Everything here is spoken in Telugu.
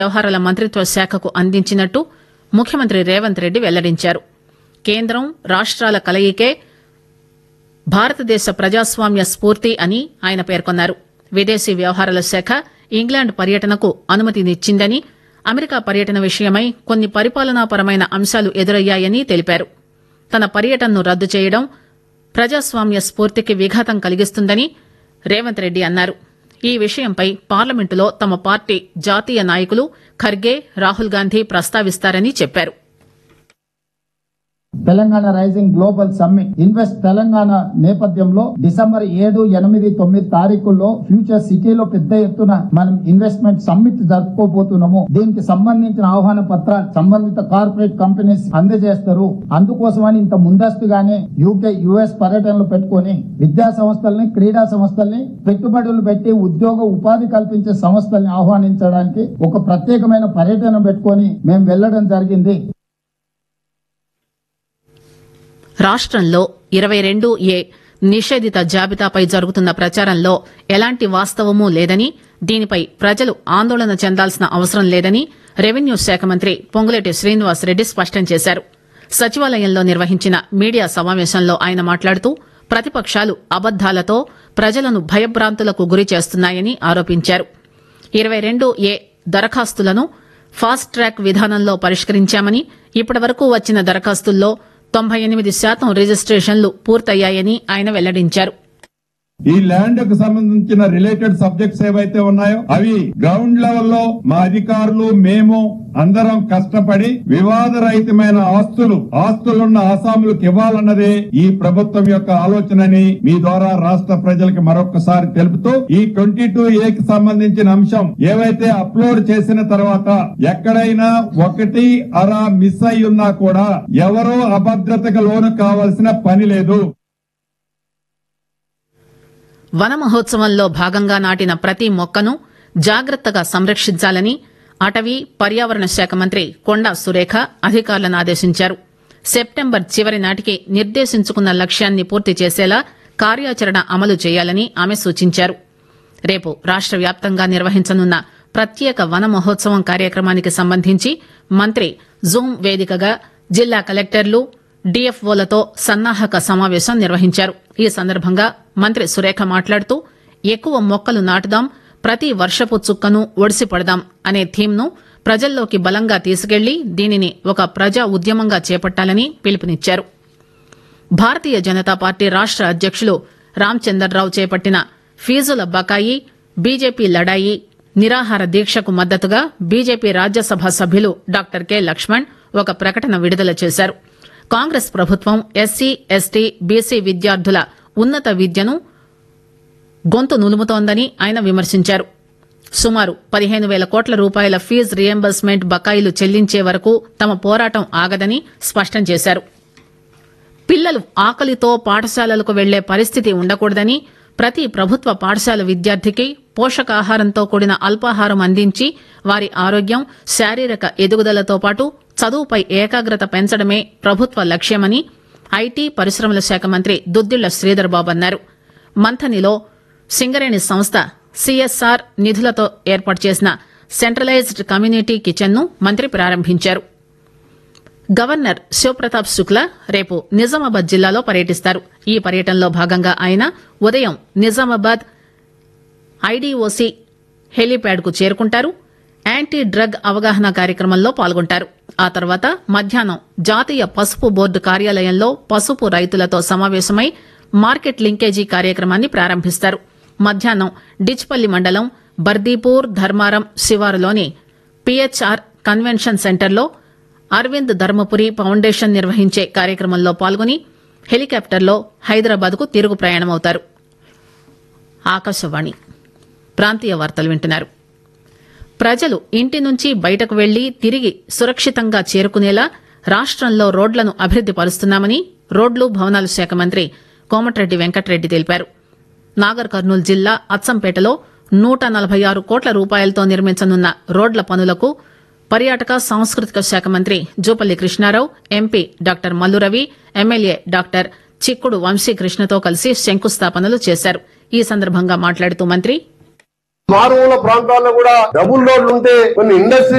వ్యవహారాల మంత్రిత్వ శాఖకు అందించినట్టు ముఖ్యమంత్రి రేవంత్ రెడ్డి వెల్లడించారు కేంద్రం రాష్ట్రాల కలయికే భారతదేశ ప్రజాస్వామ్య స్ఫూర్తి అని ఆయన పేర్కొన్నారు విదేశీ వ్యవహారాల శాఖ ఇంగ్లాండ్ పర్యటనకు అనుమతినిచ్చిందని అమెరికా పర్యటన విషయమై కొన్ని పరిపాలనాపరమైన అంశాలు ఎదురయ్యాయని తెలిపారు తన పర్యటనను రద్దు చేయడం ప్రజాస్వామ్య స్ఫూర్తికి విఘాతం కలిగిస్తుందని రేవంత్ రెడ్డి అన్నారు ఈ విషయంపై పార్లమెంటులో తమ పార్టీ జాతీయ నాయకులు ఖర్గే రాహుల్ గాంధీ ప్రస్తావిస్తారని చెప్పారు Telangana rising global summit invest Telangana నేపథ్యంలో డిసెంబర్ ఏడు ఎనిమిది తొమ్మిది తారీఖుల్లో ఫ్యూచర్ సిటీలో పెద్ద ఎత్తున మనం ఇన్వెస్ట్మెంట్ సమ్మిట్ జరుపుకోబోతున్నాము దీనికి సంబంధించిన ఆహ్వాన పత్రాలు సంబంధిత కార్పొరేట్ కంపెనీస్ అందజేస్తారు అందుకోసమని ఇంత ముందస్తుగానే యూకే యుఎస్ పర్యటనలు పెట్టుకొని విద్యా సంస్థల్ని క్రీడా సంస్థల్ని పెట్టుబడులు పెట్టి ఉద్యోగ ఉపాధి కల్పించే సంస్థల్ని ఆహ్వానించడానికి ఒక ప్రత్యేకమైన పర్యటన పెట్టుకొని మేము వెళ్లడం జరిగింది రాష్ట్రంలో ఇరవై రెండు ఏ నిషేధిత జాబితాపై జరుగుతున్న ప్రచారంలో ఎలాంటి వాస్తవమూ లేదని దీనిపై ప్రజలు ఆందోళన చెందాల్సిన అవసరం లేదని రెవెన్యూ శాఖ మంత్రి పొంగులేటి శ్రీనివాసరెడ్డి స్పష్టం చేశారు సచివాలయంలో నిర్వహించిన మీడియా సమావేశంలో ఆయన మాట్లాడుతూ ప్రతిపక్షాలు అబద్దాలతో ప్రజలను భయభ్రాంతులకు గురి చేస్తున్నాయని ఆరోపించారు ఇరవై రెండు ఏ దరఖాస్తులను ఫాస్ట్ ట్రాక్ విధానంలో పరిష్కరించామని ఇప్పటివరకు వచ్చిన దరఖాస్తుల్లో తొంభై ఎనిమిది శాతం రిజిస్ట్రేషన్లు పూర్తయ్యాయని ఆయన వెల్లడించారు ఈ ల్యాండ్ కు సంబంధించిన రిలేటెడ్ సబ్జెక్ట్స్ ఏవైతే ఉన్నాయో అవి గ్రౌండ్ లెవెల్లో మా అధికారులు మేము అందరం కష్టపడి వివాదరహితమైన ఆస్తులు ఆస్తులున్న ఆసాములకు ఇవ్వాలన్నదే ఈ ప్రభుత్వం యొక్క ఆలోచనని మీ ద్వారా రాష్ట్ర ప్రజలకు మరొకసారి తెలుపుతూ ఈ ట్వంటీ టూ ఏకి సంబంధించిన అంశం ఏవైతే అప్లోడ్ చేసిన తర్వాత ఎక్కడైనా ఒకటి అరా మిస్ అయి ఉన్నా కూడా ఎవరో అభద్రతకు లోను కావాల్సిన పని లేదు వన మహోత్సవంలో భాగంగా నాటిన ప్రతి మొక్కను జాగ్రత్తగా సంరక్షించాలని అటవీ పర్యావరణ శాఖ మంత్రి కొండా సురేఖ అధికారులను ఆదేశించారు సెప్టెంబర్ చివరి నాటికి నిర్దేశించుకున్న లక్ష్యాన్ని పూర్తి చేసేలా కార్యాచరణ అమలు చేయాలని ఆమె సూచించారు రేపు రాష్ట్ర వ్యాప్తంగా నిర్వహించనున్న ప్రత్యేక వన మహోత్సవం కార్యక్రమానికి సంబంధించి మంత్రి జూమ్ వేదికగా జిల్లా కలెక్టర్లు డీఎఫ్ఓలతో సన్నాహక సమావేశం నిర్వహించారు ఈ సందర్భంగా మంత్రి సురేఖ మాట్లాడుతూ ఎక్కువ మొక్కలు నాటుదాం ప్రతి వర్షపు చుక్కను ఒడిసి పడదాం అనే థీమ్ను ప్రజల్లోకి బలంగా తీసుకెళ్లి దీనిని ఒక ప్రజా ఉద్యమంగా చేపట్టాలని పిలుపునిచ్చారు భారతీయ జనతా పార్టీ రాష్ట్ర అధ్యక్షులు రామచందర్రావు చేపట్టిన ఫీజుల బకాయి బీజేపీ లడాయి నిరాహార దీక్షకు మద్దతుగా బీజేపీ రాజ్యసభ సభ్యులు డాక్టర్ కె లక్ష్మణ్ ఒక ప్రకటన విడుదల చేశారు కాంగ్రెస్ ప్రభుత్వం ఎస్సీ ఎస్టీ బీసీ విద్యార్థుల ఉన్నత విద్యను గొంతు నులుముతోందని ఆయన విమర్శించారు సుమారు పదిహేను వేల కోట్ల రూపాయల ఫీజు రియంబర్స్మెంట్ బకాయిలు చెల్లించే వరకు తమ పోరాటం ఆగదని స్పష్టం చేశారు పిల్లలు ఆకలితో పాఠశాలలకు వెళ్లే పరిస్థితి ఉండకూడదని ప్రతి ప్రభుత్వ పాఠశాల విద్యార్థికి పోషకాహారంతో కూడిన అల్పాహారం అందించి వారి ఆరోగ్యం శారీరక ఎదుగుదలతో పాటు చదువుపై ఏకాగ్రత పెంచడమే ప్రభుత్వ లక్ష్యమని ఐటీ పరిశ్రమల శాఖ మంత్రి దుద్దిళ్ల శ్రీధర్ బాబు అన్నారు మంథనిలో సింగరేణి సంస్థ సిఎస్ఆర్ నిధులతో ఏర్పాటు చేసిన సెంట్రలైజ్డ్ కమ్యూనిటీ కిచెన్ ను మంత్రి ప్రారంభించారు గవర్నర్ శివప్రతాప్ శుక్లా రేపు నిజామాబాద్ జిల్లాలో పర్యటిస్తారు ఈ పర్యటనలో భాగంగా ఆయన ఉదయం నిజామాబాద్ ఐడీఓసీ హెలీప్యాడ్ కు చేరుకుంటారు యాంటీ డ్రగ్ అవగాహన కార్యక్రమంలో పాల్గొంటారు ఆ తర్వాత మధ్యాహ్నం జాతీయ పసుపు బోర్డు కార్యాలయంలో పసుపు రైతులతో సమావేశమై మార్కెట్ లింకేజీ కార్యక్రమాన్ని ప్రారంభిస్తారు మధ్యాహ్నం డిచ్పల్లి మండలం బర్దీపూర్ ధర్మారం శివారులోని పిహెచ్ఆర్ కన్వెన్షన్ సెంటర్లో అరవింద్ ధర్మపురి ఫౌండేషన్ నిర్వహించే కార్యక్రమంలో పాల్గొని హెలికాప్టర్లో హైదరాబాద్ కు తిరుగు ప్రయాణమవుతారు ఆకాశవాణి ప్రాంతీయ వార్తలు వింటున్నారు ప్రజలు ఇంటి నుంచి బయటకు వెళ్లి తిరిగి సురక్షితంగా చేరుకునేలా రాష్ట్రంలో రోడ్లను అభివృద్ది పరుస్తున్నామని రోడ్లు భవనాల శాఖ మంత్రి కోమటిరెడ్డి వెంకటరెడ్డి తెలిపారు నాగర్ కర్నూలు జిల్లా అచ్చంపేటలో నూట నలభై ఆరు కోట్ల రూపాయలతో నిర్మించనున్న రోడ్ల పనులకు పర్యాటక సాంస్కృతిక శాఖ మంత్రి Jupally Krishna Rao MP doctor Mallu Ravi MLA doctor Chikkudu వంశీకృష్ణతో కలిసి శంకుస్థాపనలు చేశారు ఈ సందర్భంగా మాట్లాడుతూ మంత్రి మారుమూల ప్రాంతాల్లో కూడా డబుల్ రోడ్లు ఉంటే కొన్ని ఇండస్ట్రీ